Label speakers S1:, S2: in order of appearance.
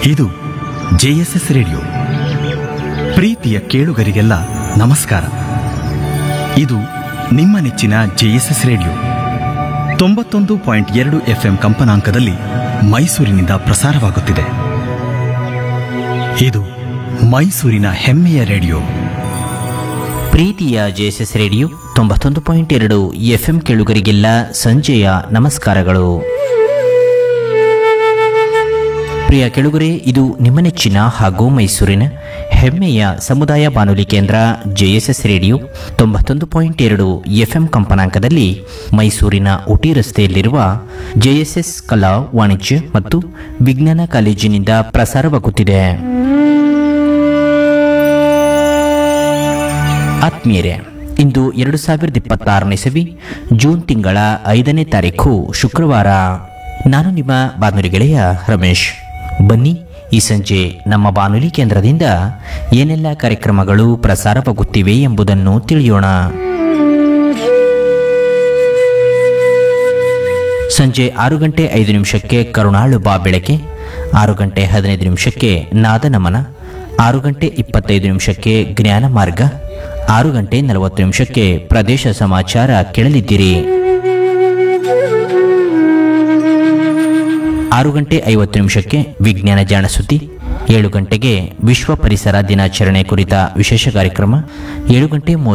S1: ಇದು JSS radio ಪ್ರೀತಿಯ ಕೇಳುಗರಿಗೆಲ್ಲ ನಮಸ್ಕಾರ ಇದು ನಿಮ್ಮ ನೆಚ್ಚಿನ ಜೆಎಸ್ಎಸ್ ರೇಡಿಯೋ ತೊಂಬತ್ತೊಂದು ಪಾಯಿಂಟ್ ಎರಡು ಎಫ್ಎಂ ಕಂಪನಾಂಕದಲ್ಲಿ ಮೈಸೂರಿನಿಂದ ಪ್ರಸಾರವಾಗುತ್ತಿದೆ ಇದು ಮೈಸೂರಿನ ಹೆಮ್ಮೆಯ ರೇಡಿಯೋ
S2: ಪ್ರೀತಿಯ ಜೆಎಸ್ಎಸ್ ರೇಡಿಯೋ ತೊಂಬತ್ತೊಂದು ಪಾಯಿಂಟ್ ಎರಡು ಎಫ್ಎಂ ಕೇಳುಗರಿಗೆಲ್ಲ ಸಂಜೆಯ ನಮಸ್ಕಾರಗಳು ಪ್ರಿಯ ಕೆಳುಗರೆ ಇದು ನಿಮ್ಮ ನೆಚ್ಚಿನ ಹಾಗೂ ಮೈಸೂರಿನ ಹೆಮ್ಮೆಯ ಸಮುದಾಯ ಬಾನುಲಿ ಕೇಂದ್ರ ಜೆಎಸ್ಎಸ್ ರೇಡಿಯೋ ತೊಂಬತ್ತೊಂದು ಪಾಯಿಂಟ್ ಎರಡು ಎಫ್ಎಂ ಕಂಪನಾಂಕದಲ್ಲಿ ಮೈಸೂರಿನ ಉಟಿ ರಸ್ತೆಯಲ್ಲಿರುವ ಜೆಎಸ್ಎಸ್ ಕಲಾ ವಾಣಿಜ್ಯ ಮತ್ತು ವಿಜ್ಞಾನ ಕಾಲೇಜಿನಿಂದ ಪ್ರಸಾರವಾಗುತ್ತಿದೆ ಆತ್ಮೀಯರೇ ಇಂದು ಎರಡು ಸಾವಿರದ ಇಪ್ಪತ್ತಾರನೇ ಇಸವಿ ಜೂನ್ ತಿಂಗಳ ಐದನೇ ತಾರೀಕು ಶುಕ್ರವಾರ ನಾನು ನಿಮ್ಮ ಬಾನುಲಿ ಗೆಳೆಯ ರಮೇಶ್ ಬನ್ನಿ ಈ ಸಂಜೆ ನಮ್ಮ ಬಾನುಲಿ ಕೇಂದ್ರದಿಂದ ಏನೆಲ್ಲ ಕಾರ್ಯಕ್ರಮಗಳು ಪ್ರಸಾರವಾಗುತ್ತಿವೆ ಎಂಬುದನ್ನು ತಿಳಿಯೋಣ ಸಂಜೆ ಆರು ಗಂಟೆ ಐದು ನಿಮಿಷಕ್ಕೆ ಕರುಣಾಳು ಬಾ ಬೆಳಕೆ ಆರು ಗಂಟೆ ಹದಿನೈದು ನಿಮಿಷಕ್ಕೆ ನಾದ ನಮನ ಆರು ಗಂಟೆ ಇಪ್ಪತ್ತೈದು ನಿಮಿಷಕ್ಕೆ ಜ್ಞಾನ ಮಾರ್ಗ ಆರು ಗಂಟೆ ನಲವತ್ತು ನಿಮಿಷಕ್ಕೆ ಪ್ರದೇಶ ಸಮಾಚಾರ ಕೇಳಲಿದ್ದೀರಿ ಆರು ಗಂಟೆ ಐವತ್ತು ನಿಮಿಷಕ್ಕೆ ವಿಜ್ಞಾನ ಜಾಣ ಸುದ್ದಿ ಏಳು ಗಂಟೆಗೆ ವಿಶ್ವ ಪರಿಸರ ದಿನಾಚರಣೆ ಕುರಿತ ವಿಶೇಷ ಕಾರ್ಯಕ್ರಮ ಏಳು ಗಂಟೆ ಮೂವತ್ತು